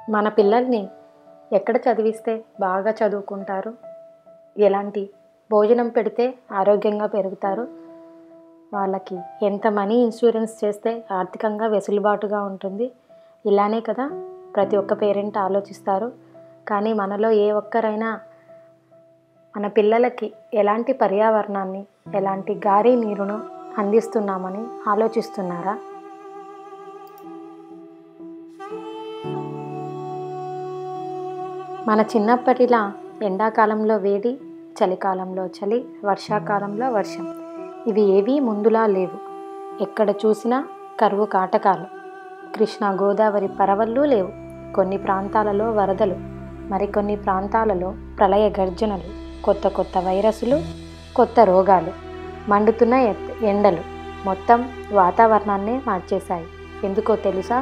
మన పిల్లల్ని ఎక్కడ చదివిస్తే బాగా చదువుకుంటారు ఎలాంటి భోజనం పెడితే ఆరోగ్యంగా పెరుగుతారు వాళ్ళకి ఎంత మనీ ఇన్సూరెన్స్ చేస్తే ఆర్థికంగా వెసులుబాటుగా ఉంటుంది ఇలానే కదా ప్రతి ఒక్క పేరెంట్ ఆలోచిస్తారు కానీ మనలో ఏ ఒక్కరైనా మన పిల్లలకి ఎలాంటి పర్యావరణాన్ని ఎలాంటి గాలి నీరును అందిస్తున్నామని ఆలోచిస్తున్నారా మన చిన్నప్పటిలా ఎండాకాలంలో వేడి చలికాలంలో చలి వర్షాకాలంలో వర్షం ఇవి ఏవీ ముందులా లేవు ఎక్కడ చూసినా కరువు కాటకాలు కృష్ణా గోదావరి పరవళ్ళు లేవు కొన్ని ప్రాంతాలలో వరదలు మరికొన్ని ప్రాంతాలలో ప్రళయ గర్జనలు కొత్త కొత్త వైరస్లు కొత్త రోగాలు మండుతున్న ఎత్- ఎండలు మొత్తం వాతావరణాన్నే మార్చేశాయి ఎందుకో తెలుసా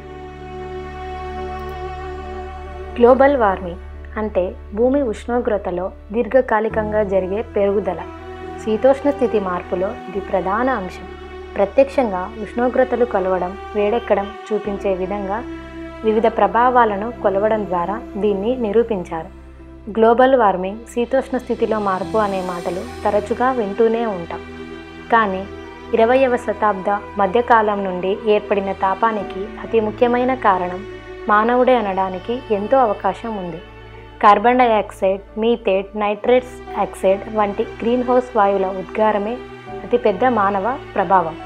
గ్లోబల్ వార్మింగ్ అంటే భూమి ఉష్ణోగ్రతలో దీర్ఘకాలికంగా జరిగే పెరుగుదల శీతోష్ణ స్థితి మార్పులో ఇది ప్రధాన అంశం ప్రత్యక్షంగా ఉష్ణోగ్రతలు కొలవడం వేడెక్కడం చూపించే విధంగా వివిధ ప్రభావాలను కొలవడం ద్వారా దీన్ని నిరూపించారు గ్లోబల్ వార్మింగ్ శీతోష్ణ స్థితిలో మార్పు అనే మాటలు తరచుగా వింటూనే ఉంటాం కానీ ఇరవయవ శతాబ్ద మధ్యకాలం నుండి ఏర్పడిన తాపానికి అతి ముఖ్యమైన కారణం మానవుడే అనడానికి ఎంతో అవకాశం ఉంది carbon dioxide methane nitrous oxide వంటి గ్రీన్ హౌస్ వాయువుల ఉద్గారమే అతిపెద్ద మానవ ప్రభావం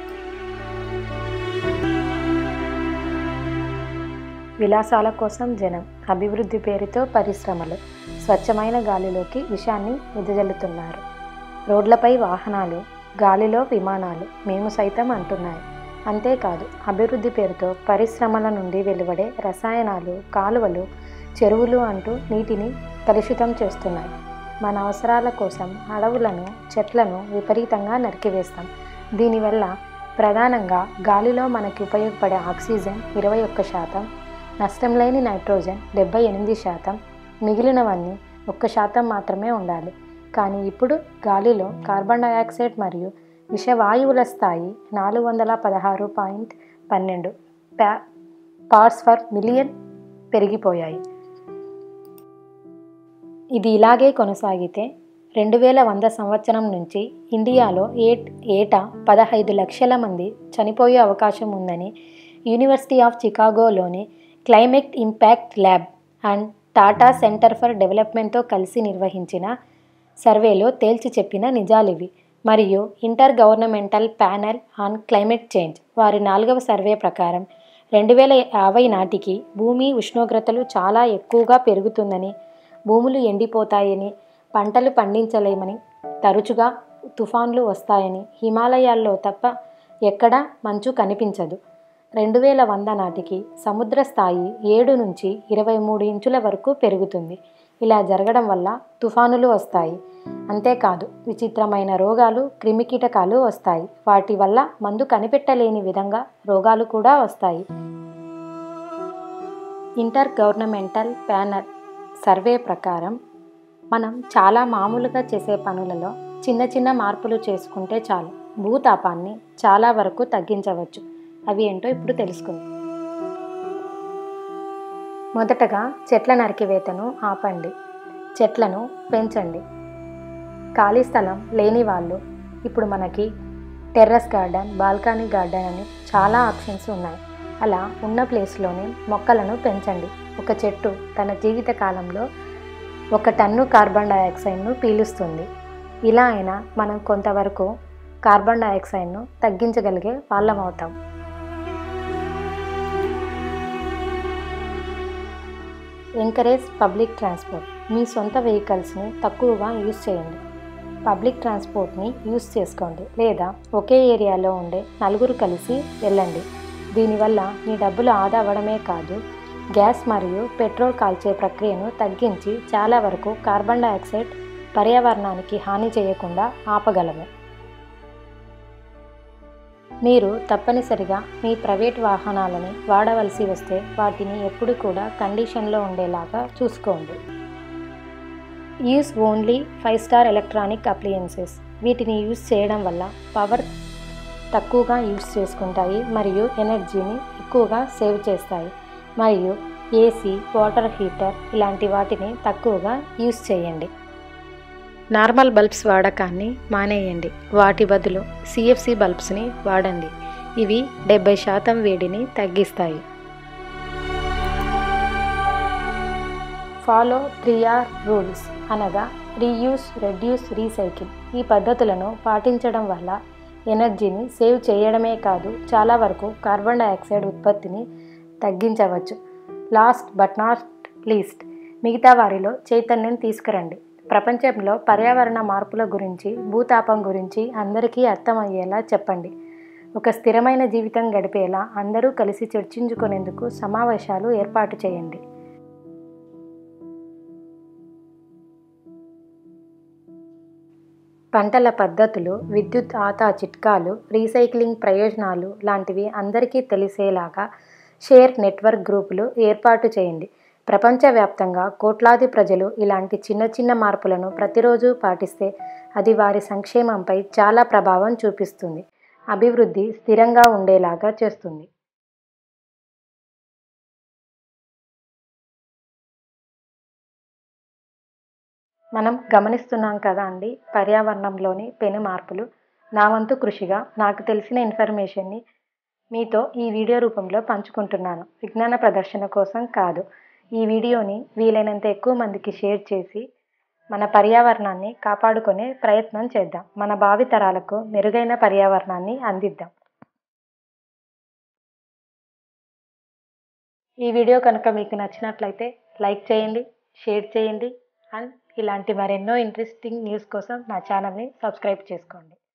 విలాసాల కోసం జనం అభివృద్ధి పేరుతో పరిశ్రమలు స్వచ్ఛమైన గాలిలోకి విషాన్ని వెదజల్లుతున్నారు రోడ్లపై వాహనాలు గాలిలో విమానాలు మేము సైతం అంటున్నాయి అంతేకాదు అభివృద్ధి పేరుతో పరిశ్రమల నుండి వెలువడే రసాయనాలు కాలువలు చెరువులు అంటూ నీటిని కలుషితం చేస్తున్నాయి మన అవసరాల కోసం అడవులను చెట్లను విపరీతంగా నరికివేస్తాం దీనివల్ల ప్రధానంగా గాలిలో మనకి ఉపయోగపడే ఆక్సిజన్ ఇరవై ఒక్క శాతం నష్టం లేని నైట్రోజన్ డెబ్బై ఎనిమిది శాతం మిగిలినవన్నీ ఒక్క శాతం మాత్రమే ఉండాలి కానీ ఇప్పుడు గాలిలో కార్బన్ డయాక్సైడ్ మరియు విషవాయువుల స్థాయి నాలుగు వందల పదహారు పాయింట్ పన్నెండు ప్యా పార్ట్స్ ఫర్ మిలియన్ పెరిగిపోయాయి ఇది ఇలాగే కొనసాగితే రెండు వేల వంద సంవత్సరం నుంచి ఇండియాలో ఏ ఏటా పదహైదు లక్షల మంది చనిపోయే అవకాశం ఉందని యూనివర్సిటీ ఆఫ్ చికాగోలోని climate impact lab and Tata centre for డెవలప్మెంట్తో కలిసి నిర్వహించిన సర్వేలో తేల్చి చెప్పిన నిజాలివి మరియు intergovernmental panel on climate change వారి నాలుగవ సర్వే ప్రకారం రెండు వేల యాభై నాటికి భూమి ఉష్ణోగ్రతలు చాలా ఎక్కువగా పెరుగుతుందని భూములు ఎండిపోతాయని పంటలు పండించలేమని తరచుగా తుఫాన్లు వస్తాయని హిమాలయాల్లో తప్ప ఎక్కడా మంచు కనిపించదు రెండు వేల వంద నాటికి సముద్ర స్థాయి ఏడు నుంచి ఇరవై మూడు ఇంచుల వరకు పెరుగుతుంది ఇలా జరగడం వల్ల తుఫానులు వస్తాయి అంతేకాదు విచిత్రమైన రోగాలు క్రిమికీటకాలు వస్తాయి వాటి వల్ల మందు కనిపెట్టలేని విధంగా రోగాలు కూడా వస్తాయి ఇంటర్ గవర్నమెంటల్ ప్యానల్ సర్వే ప్రకారం మనం చాలా మామూలుగా చేసే పనులలో చిన్న చిన్న మార్పులు చేసుకుంటే చాలు భూతాపాన్ని చాలా వరకు తగ్గించవచ్చు అవి ఏంటో ఇప్పుడు తెలుసుకుందాం మొదటగా చెట్ల నరికివేతను ఆపండి చెట్లను పెంచండి ఖాళీ స్థలం లేని వాళ్ళు ఇప్పుడు మనకి టెర్రస్ గార్డెన్ బాల్కనీ గార్డెన్ అని చాలా ఆప్షన్స్ ఉన్నాయి అలా ఉన్న ప్లేస్లోనే మొక్కలను పెంచండి ఒక చెట్టు తన జీవిత కాలంలో ఒక టన్ను కార్బన్ డయాక్సైడ్ను పీలుస్తుంది ఇలా అయినా మనం కొంతవరకు కార్బన్ డయాక్సైడ్ను తగ్గించగలిగే వాళ్ళం అవుతాం ఎంకరేజ్ పబ్లిక్ ట్రాన్స్పోర్ట్ మీ సొంత వెహికల్స్ని తక్కువగా యూజ్ చేయండి పబ్లిక్ ట్రాన్స్పోర్ట్ని యూజ్ చేసుకోండి లేదా ఒకే ఏరియాలో ఉండే నలుగురు కలిసి వెళ్ళండి దీనివల్ల మీ డబ్బులు ఆదా అవ్వడమే కాదు గ్యాస్ మరియు పెట్రోల్ కాల్చే ప్రక్రియను తగ్గించి చాలా వరకు కార్బన్ డయాక్సైడ్ పర్యావరణానికి హాని చేయకుండా ఆపగలము మీరు తప్పనిసరిగా మీ ప్రైవేట్ వాహనాలని వాడవలసి వస్తే వాటిని ఎప్పుడు కూడా కండిషన్లో ఉండేలాగా చూసుకోండి use only five star electronic appliances వీటిని యూస్ చేయడం వల్ల పవర్ తక్కువగా యూస్ చేసుకుంటాయి మరియు ఎనర్జీని ఎక్కువగా సేవ్ చేస్తాయి మరియు ఏసీ వాటర్ హీటర్ ఇలాంటి వాటిని తక్కువగా యూస్ చేయండి నార్మల్ బల్బ్స్ వాడకాన్ని మానేయండి వాటి బదులు సిఎఫ్సి బల్బ్స్ని వాడండి ఇవి డెబ్బై శాతం వేడిని తగ్గిస్తాయి ఫాలో త్రీ ఆర్ రూల్స్ అనగా రీయూస్ రెడ్యూస్ రీసైకిల్ ఈ పద్ధతులను పాటించడం వల్ల ఎనర్జీని సేవ్ చేయడమే కాదు చాలా వరకు కార్బన్ డైఆక్సైడ్ ఉత్పత్తిని తగ్గించవచ్చు లాస్ట్ బట్ నాట్ లీస్ట్ మిగతా వారిలో చైతన్యం తీసుకురండి ప్రపంచంలో పర్యావరణ మార్పుల గురించి భూతాపం గురించి అందరికీ అర్థమయ్యేలా చెప్పండి ఒక స్థిరమైన జీవితం గడిపేలా అందరూ కలిసి చర్చించుకునేందుకు సమావేశాలు ఏర్పాటు చేయండి పంటల పద్ధతులు విద్యుత్ ఆతా చిట్కాలు రీసైక్లింగ్ ప్రయోజనాలు లాంటివి అందరికీ తెలిసేలాగా షేర్ నెట్వర్క్ గ్రూపులు ఏర్పాటు చేయండి ప్రపంచవ్యాప్తంగా కోట్లాది ప్రజలు ఇలాంటి చిన్న చిన్న మార్పులను ప్రతిరోజు పాటిస్తే అది వారి సంక్షేమంపై చాలా ప్రభావం చూపిస్తుంది అభివృద్ధి స్థిరంగా ఉండేలాగా చేస్తుంది మనం గమనిస్తున్నాం కదా అండి పర్యావరణంలోని పెను మార్పులు నా వంతు కృషిగా నాకు తెలిసిన ఇన్ఫర్మేషన్ని మీతో ఈ వీడియో రూపంలో పంచుకుంటున్నాను విజ్ఞాన ప్రదర్శన కోసం కాదు ఈ వీడియోని వీలైనంత ఎక్కువ మందికి షేర్ చేసి మన పర్యావరణాన్ని కాపాడుకునే ప్రయత్నం చేద్దాం మన భావితరాలకు మెరుగైన పర్యావరణాన్ని అందిద్దాం ఈ వీడియో కనుక మీకు నచ్చినట్లయితే లైక్ చేయండి షేర్ చేయండి అండ్ ఇలాంటి మరెన్నో ఇంట్రెస్టింగ్ న్యూస్ కోసం నా ఛానల్ని సబ్స్క్రైబ్ చేసుకోండి